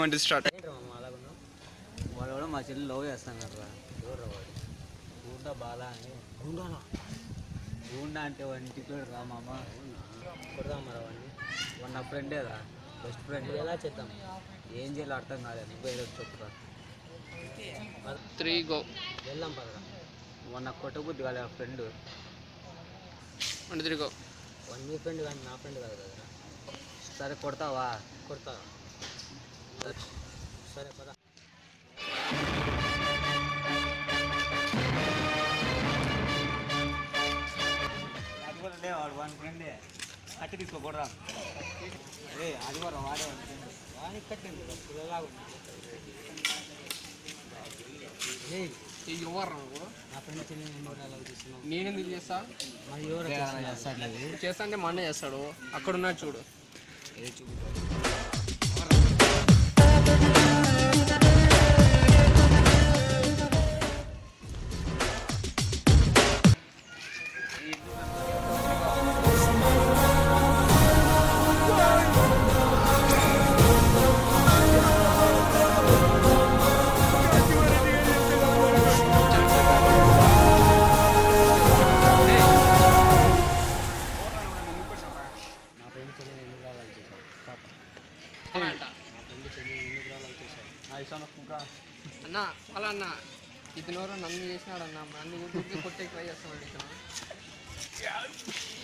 అంటే స్టార్ట్ వాడు కూడా మా చెల్లి లవ్ చేస్తాను కదా ఎవరు వాడు గూండా బాలా అని గూండానా గూండా అంటే వాడి ఇంటికి రా మామ కొడదాం మరి వాడిని వాడు నా ఫ్రెండే రా బెస్ట్ ఫ్రెండ్ ఎలా చేద్దాం ఏం చేయాలో అర్థం కాలేదు నువ్వు ఏదో ఒకటి చెప్పురా త్రీ గో వెళ్దాం పదరా వాడు నాకు కొట్టబుద్ధి కాలే ఫ్రెండ్ అంటే త్రీ గో వన్ మీ ఫ్రెండ్ కానీ నా ఫ్రెండ్ కాదు కదరా సరే కొడతావా కొడతా సరే పద వాడు వన్ ఫ్రెండే కట్టి తీసుకోకూడరా అదే అది కూడా వాడే వన్ ఫ్రెండ్ వానికి కట్టింది పిల్లలాగా ఎవరు నా ఫ్రెండ్ చెల్లి నేను కూడా అలా చూస్తున్నాను నేను ఎందుకు చేస్తా మరి ఎవరు చేస్తాడు చేస్తా అంటే మా అన్న చేస్తాడు అక్కడ ఉన్నాడు చూడు నా ఫ్రెండ్ చెల్లి నేను కూడా అలా చూసాను పాప అవునంట. నా ఫ్రెండ్ చెల్లి నేను కూడా అలా చూసాను నా ఇష్టం ఇంకా అన్న అలా అన్న ఇతను ఎవరో నన్ను చేసినాడు అన్న నన్ను ఊరికి కొట్టే ట్రై చేస్తున్నాడు ఇతను